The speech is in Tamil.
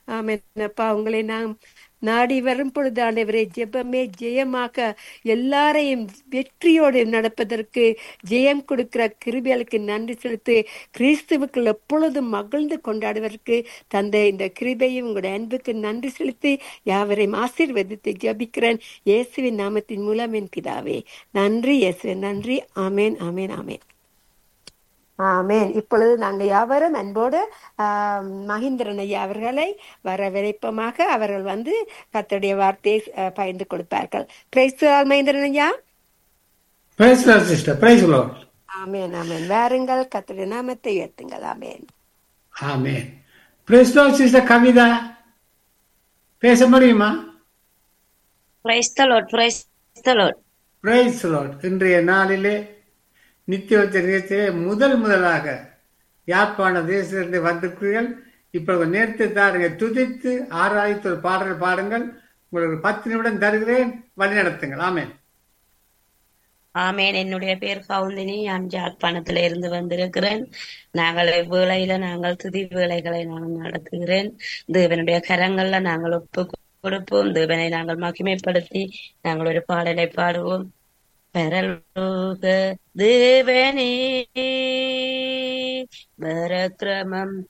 ஆமென் அப்பா உங்களை நாம் நாடி வரும் பொழுது ஆண்டவரே ஜெபமே ஜெயமாக எல்லாரையும் வெற்றியோடு நடப்பதற்கு ஜெயம் கொடுக்கிற கிருபிகளுக்கு நன்றி செலுத்தி கிறிஸ்துவுக்குள் எப்பொழுதும் மகிழ்ந்து கொண்டாடுவதற்கு தந்த இந்த கிருபையும் உங்களுடைய அன்புக்கு நன்றி செலுத்தி யாவரையும் ஆசீர்வதித்து ஜபிக்கிறேன் இயேசுவின் நாமத்தின் மூலம் என் பிதாவே நன்றி இயேசுவே நன்றி ஆமேன் ஆமேன் ஆமேன் ஆமேன் இப்பொழுது நாங்கள் யாவரும் அன்போடு ஆம், மகேந்திரன் ஐயா அவர்களை வரவேற்பமாக அவர்கள் வந்து கர்த்தருடைய வார்த்தையை அஹ், பகிர்ந்து கொடுப்பார்கள் பிரைஸ் மகேந்திரன் ஐயா praise sister praise lord amen amen வாருங்கள் கர்த்தருடைய நாமத்தை உயர்த்துங்கள் amen amen praise lord sister Kavitha பேச முடியுமா praise the lord praise the lord praise lord இன்றைய நாளிலே நித்தியோத்த நிகழ்ச்சியிலே முதல் முதலாக யாழ்ப்பாண தேசத்திலிருந்து வந்திருக்கிறீர்கள் இப்பொழுது நேரத்தை தாருங்க துதித்து ஆராய்த்து ஒரு பாடல் பாடுங்கள் உங்களுக்கு பத்து நிமிடம் தருகிறேன் வழி நடத்துங்கள் ஆமென் ஆமேன் என்னுடைய பேர் கவுந்தினி நான் ஜாழ்ப்பாணத்துல இருந்து வந்திருக்கிறேன் நாங்கள் வேளையில நாங்கள் துதி வேலைகளை நான் நடத்துகிறேன் தேவனுடைய கரங்கள்ல நாங்கள் ஒப்பு கொடுப்போம் தேவனை நாங்கள் மகிமைப்படுத்தி நாங்கள் ஒரு பாடலை பாடுவோம் பரலோக தேவனே பரக்கிரமம்